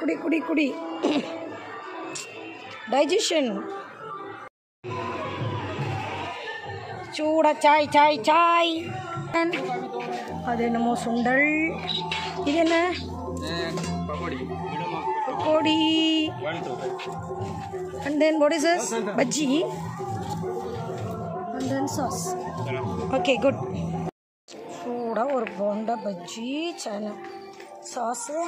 குடி குடி குடி டைஜஷன் சூட சாய் சாய் சாய் அது என்னமோ சுண்டல் இது என்ன பக்கோடி and then what is this bajji and then sauce okay good சூடாக ஒரு போண்டா பஜ்ஜி சைனா சாஸு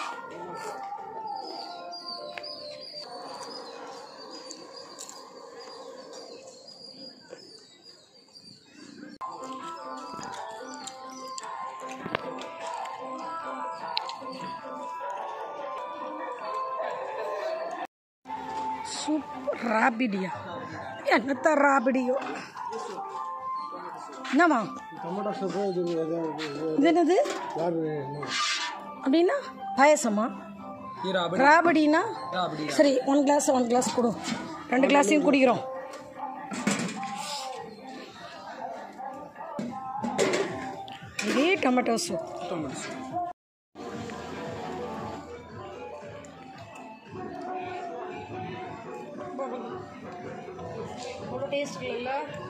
சூப் ராபிடியா என்னத்த ராபிடியோ என்னம்மா டொமேட்டோ சூப்பு இது இது என்னது அப்படின்னா பாயசமா ராபடினா சரி ஒன் கிளாஸ் ஒன் கிளாஸ் கொடு ரெண்டு கிளாஸையும் குடிக்கிறோம் இதே டொமேட்டோ சூப் டேஸ்ட் இல்லைல்ல